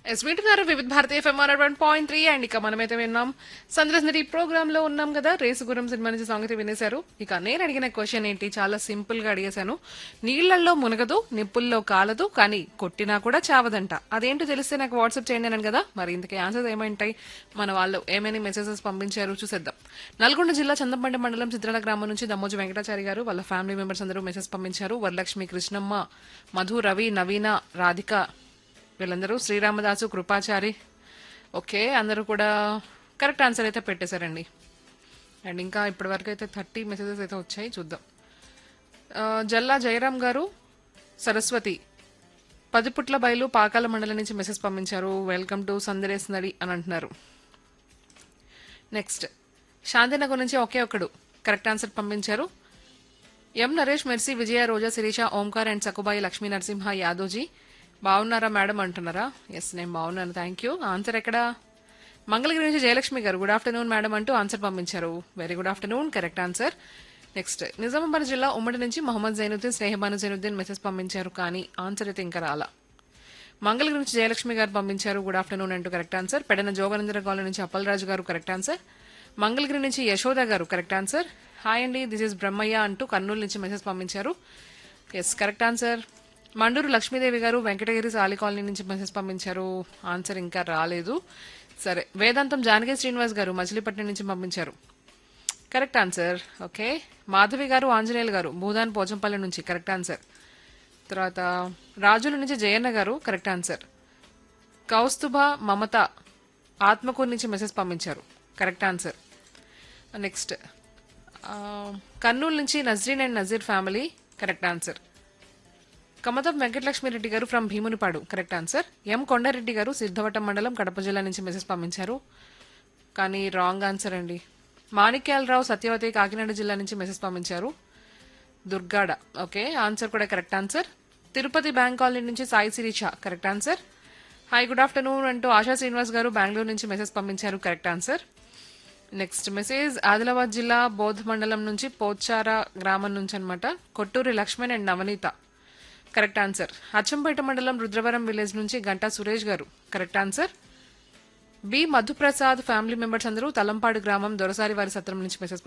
yes వింటున్నారు Vividh Bharati FM one point three and ఇక మనమైతే విన్నాం సంద్రస్నరి ప్రోగ్రామ్ లో ఉన్నాం కదా రేసు గురం సినిమా నుంచి సాంగ్ అయితే వినేశారు ఇక నేను అడిగిన క్వశ్చన్ ఏంటి చాలా సింపుల్ గా అడిగేశాను నీళ్లలో మునగదు నిప్పుల్లో కాలదు కానీ కొట్టినా కూడా చావదంట అదేంటో తెలిస్తే నాకు వాట్సాప్ చేయండి అన్నాను కదా మరి ఇంతకీ ఆన్సర్స్ ఏమైంటాయి మన వాళ్ళు ఏమైనా మెసేజెస్ పంపించారు చూసేద్దాం నల్గొండ జిల్లా చందంపండి మండలం చిత్రాల గ్రామం నుంచి దమ్మోజు వెంకటాచారి గారు వాళ్ళ ఫ్యామిలీ మెంబర్స్ అందరూ మెసేజ్ పంపించారు వరలక్ష్మి కృష్ణమ్మ మధు రవి నవీన రాధిక వీళ్ళందరూ శ్రీరామదాసు కృపాచారి ఓకే అందరూ కూడా కరెక్ట్ ఆన్సర్ అయితే పెట్టేశారండి అండ్ ఇంకా ఇప్పటివరకు అయితే థర్టీ మెసేజెస్ అయితే వచ్చాయి చూద్దాం ఆ, జల్లా జయరాం గారు సరస్వతి పదిపుట్ల బయలు పాకాల మండలం నుంచి మెసేజ్ పంపించారు వెల్కమ్ టు సందరేస్ నడి అని అంటున్నారు నెక్స్ట్ శాంతినగర్ నుంచి ఒకే ఒకడు కరెక్ట్ ఆన్సర్ పంపించారు ఎం నరేష్ మెర్సీ విజయ రోజా శిరీష ఓంకార్ అండ్ సకుబాయి లక్ష్మీ నరసింహ యాదవ్జీ బాగున్నారా మేడం అంటున్నారా ఎస్ నేను బాగున్నాను థ్యాంక్ యూ ఆన్సర్ ఎక్కడ మంగళగిరి నుంచి జయలక్ష్మి గారు గుడ్ ఆఫ్టర్నూన్ మేడం అంటూ ఆన్సర్ పంపించారు very good afternoon correct answer next Nizamabad జిల్లా ఉమ్మడి నుంచి మొహమ్మద్ జైనుద్దీన్ స్నేహబాను జైనుద్దీన్ మెసేజ్ పంపించారు కానీ ఆన్సర్ అయితే ఇంకా రాలా మంగళగిరి నుంచి జయలక్ష్మి గారు పంపించారు గుడ్ ఆఫ్టర్నూన్ అంటూ correct answer Pedana Joganandara colony నుంచి అప్పలరాజు గారు కరెక్ట్ ఆన్సర్ మంగళగిరి నుంచి యశోద గారు కరెక్ట్ ఆన్సర్ హాయ్ అండి దిస్ ఇస్ బ్రహ్మయ్య అంటూ కర్నూలు నుంచి మెసేజ్ పంపించారు yes correct answer Manduru Lakshmidevi గారు వెంకటగిరి సాలి కాలనీ నుంచి మెసేజ్ పంపించారు ఆన్సర్ ఇంకా రాలేదు సరే వేదాంతం జానకి శ్రీనివాస్ గారు మచిలీపట్నం నుంచి పంపించారు కరెక్ట్ ఆన్సర్ ఓకే మాధవి గారు ఆంజనేయులు గారు భూదాన్ పోచంపల్లి నుంచి కరెక్ట్ ఆన్సర్ తర్వాత రాజుల నుంచి జయన్న గారు కరెక్ట్ ఆన్సర్ కౌస్తుభ మమత ఆత్మకూరు నుంచి మెసేజ్ పంపించారు కరెక్ట్ ఆన్సర్ నెక్స్ట్ ఆ, కర్నూలు నుంచి Nazreen and Nazeer family correct answer Kamatham Venkatalakshmi Reddy గారు from Bhimunipadu correct answer M Kondareddy గారు సిద్ధవటం మండలం కడప జిల్లా నుంచి మెసేజ్ పంపించారు కానీ రాంగ్ ఆన్సర్ అండి మాణిక్యాలరావు సత్యవతి కాకినాడ జిల్లా నుంచి మెసేజ్ పంపించారు దుర్గాడ ఓకే ఆన్సర్ కూడా correct answer Tirupati bank colony నుంచి Sai Sirisha correct answer hi good afternoon అంటూ ఆశా శ్రీనివాస్ గారు బెంగళూరు నుంచి మెసేజ్ పంపించారు correct answer next message Adilabad జిల్లా బౌద్ధ మండలం నుంచి పోచార గ్రామం నుంచి అన్నమాట Kotturi Laxman and Navaneetha correct answer Achampet మండలం రుద్రవరం విలేజ్ నుంచి గంటా సురేష్ గారు correct answer B Madhuprasad family members అందరూ తలంపాడు గ్రామం దొరసారి వారి సత్రం నుంచి మెసేజ్